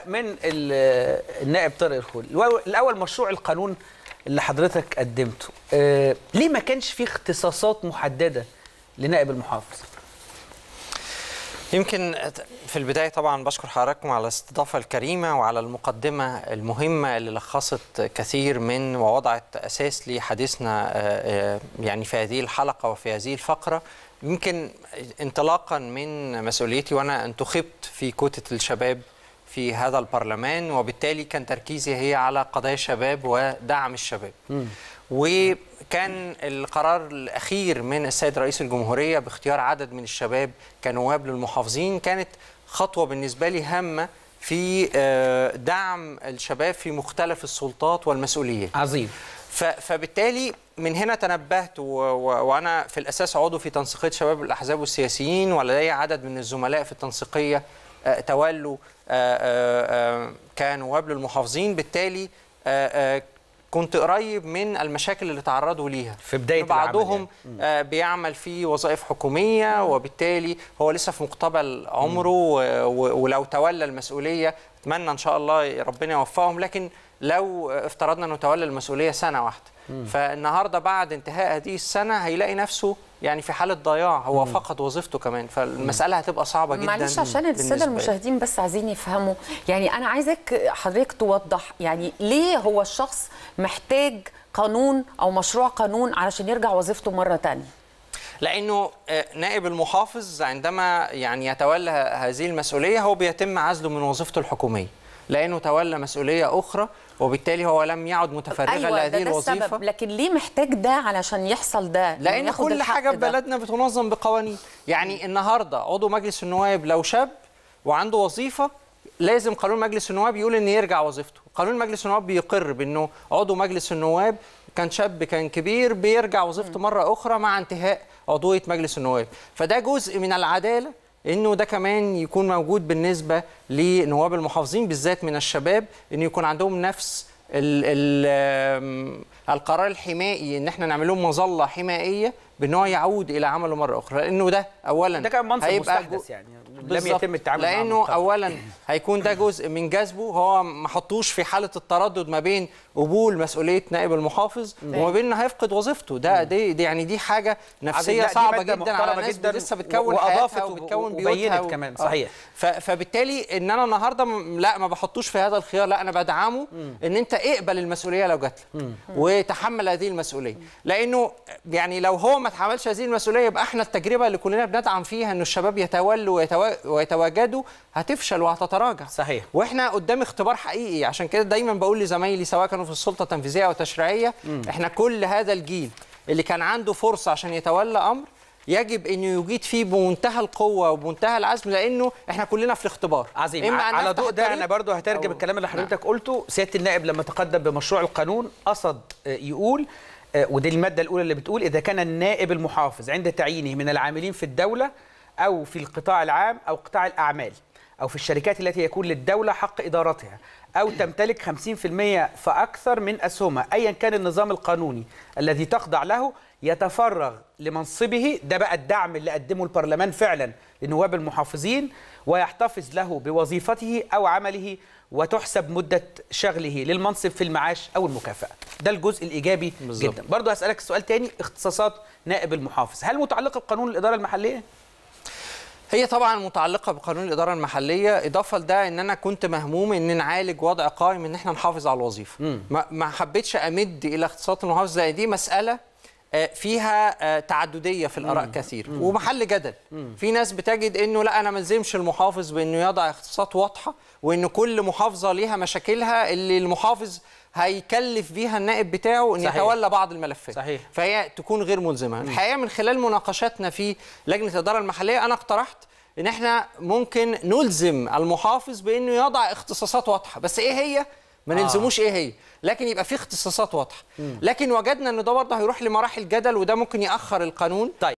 من ال- النائب طارق الخولي الو- الاول مشروع القانون اللي حضرتك قدمته آه، ليه ما كانش فيه اختصاصات محدده لنائب المحافظ يمكن في البداية طبعا بشكر حضراتكم على الاستضافة الكريمة وعلى المقدمة المهمة اللي لخصت كثير من ووضعت أساس لحديثنا آه، آه، يعني في هذه الحلقة وفي هذه الفقرة يمكن انطلاقا من مسؤوليتي وأنا انتخبت في كوتة الشباب في هذا البرلمان وبالتالي كان تركيزي هي على قضايا الشباب ودعم الشباب وكان القرار الأخير من السيد رئيس الجمهورية باختيار عدد من الشباب كنواب للمحافظين كانت خطوة بالنسبة لي هامة في آه، دعم الشباب في مختلف السلطات والمسؤوليات عظيم ف- فبالتالي من هنا تنبهت و... و... وانا في الاساس عضو في تنسيقيه شباب الاحزاب والسياسيين ولدي عدد من الزملاء في التنسيقيه آه، تولوا آه، آه، آه، كنواب للمحافظين بالتالي آه، آه، كنت قريب من المشاكل اللي تعرضوا ليها في بداية إن بعضهم آه، بيعمل في وظائف حكوميه وبالتالي هو لسه في مقتبل عمره و... و... ولو تولى المسؤوليه اتمنى ان شاء الله ربنا يوفقهم لكن لو افترضنا انه تولى المسؤوليه سنه واحده فالنهارده بعد انتهاء هذه السنه هيلاقي نفسه يعني في حاله ضياع هو فقد وظيفته كمان فالمساله هتبقى صعبه جدا معلش عشان بالنسبة الساده لي. المشاهدين بس عايزين يفهموا يعني انا عايزك حضرتك توضح يعني ليه هو الشخص محتاج قانون او مشروع قانون علشان يرجع وظيفته مره تانية لانه آه، نائب المحافظ عندما يعني يتولى هذه المسؤوليه هو بيتم عزله من وظيفته الحكوميه لانه تولى مسؤوليه اخرى وبالتالي هو لم يعد متفرغا ايوه لهذه ده, ده الوظيفه السبب لكن ليه محتاج ده علشان يحصل ده إنه لان ياخد كل الحق حاجه في ده؟ بلدنا بتنظم بقوانين يعني النهارده عضو مجلس النواب لو شاب وعنده وظيفه لازم قانون مجلس النواب يقول ان يرجع وظيفته قانون مجلس النواب بيقر بانه عضو مجلس النواب كان شاب كان كبير بيرجع وظيفته مره اخرى مع انتهاء عضويه مجلس النواب فده جزء من العداله انه ده كمان يكون موجود بالنسبه لنواب المحافظين بالذات من الشباب ان يكون عندهم نفس ال ال آم، القرار الحمائي ان احنا نعمل لهم مظله حمائيه بان هو يعود الى عمله مره اخرى لانه ده اولا ده كان منصب هيبقى مستحدث يعني لم بالظبط. يتم التعامل معه من لانه قبل. اولا هيكون ده جزء من جذبه هو ما حطوش في حاله التردد ما بين قبول مسؤوليه نائب المحافظ وما بين انه هيفقد وظيفته ده دي, دي يعني دي حاجه لا، نفسيه دي صعبه مادة جدا على محترمة ناس جداً لسه و- بتكون وأضافت حياتها و- وبتكون وبينت بيوتها و- كمان، آه. صحيح. ف- فبالتالي ان انا النهارده م- لا ما بحطوش في هذا الخيار لا انا بدعمه ان انت اقبل المسؤوليه لو جات لك وتحمل هذه المسؤوليه لانه يعني لو هو ما تحملش هذه المسؤوليه يبقى احنا التجربه اللي كلنا بندعم فيها انه الشباب يتولوا ويتوا- ويتواجدوا هتفشل وهتتراجع صحيح. واحنا قدام اختبار حقيقي عشان كده دايما بقول لزمايلي سواء كانوا في السلطه التنفيذيه او التشريعيه احنا كل هذا الجيل اللي كان عنده فرصه عشان يتولى امر يجب انه يجيد فيه بمنتهى القوه وبمنتهى العزم لانه احنا كلنا في الاختبار عظيم إما أن على نفتح ضوء ده الطريق انا برضو هترجم أو- الكلام اللي حضرتك قلته سياده النائب لما تقدم بمشروع القانون قصد آه، يقول آه، ودي الماده الاولى اللي بتقول اذا كان النائب المحافظ عند تعيينه من العاملين في الدوله او في القطاع العام او قطاع الاعمال او في الشركات التي يكون للدوله حق ادارتها او تمتلك 50% فاكثر من اسهمها ايا كان النظام القانوني الذي تخضع له يتفرغ لمنصبه ده بقى الدعم اللي قدمه البرلمان فعلا لنواب المحافظين ويحتفظ له بوظيفته او عمله وتحسب مده شغله للمنصب في المعاش او المكافاه ده الجزء الايجابي بالظبط. جدا برضه هسالك سؤال تاني اختصاصات نائب المحافظ هل متعلقه بقانون الاداره المحليه هي طبعا متعلقه بقانون الاداره المحليه اضافه لده ان انا كنت مهموم ان نعالج وضع قائم ان احنا نحافظ على الوظيفه ما, ما حبيتش امد الى اختصاصات المحافظ لان دي مساله آه، فيها آه، تعدديه في الاراء كثير ومحل جدل في ناس بتجد انه لا انا ما الزمش المحافظ بانه يضع اختصاصات واضحه وان كل محافظه ليها مشاكلها اللي المحافظ هيكلف بيها النائب بتاعه ان صحيح. يتولى بعض الملفات صحيح. فهي تكون غير ملزمه الحقيقه من خلال مناقشاتنا في لجنه الاداره المحليه انا اقترحت ان احنا ممكن نلزم المحافظ بانه يضع اختصاصات واضحه بس ايه هي ما نلزموش ايه هي لكن يبقى في اختصاصات واضحه لكن وجدنا ان ده برضه هيروح لمراحل جدل وده ممكن ياخر القانون طيب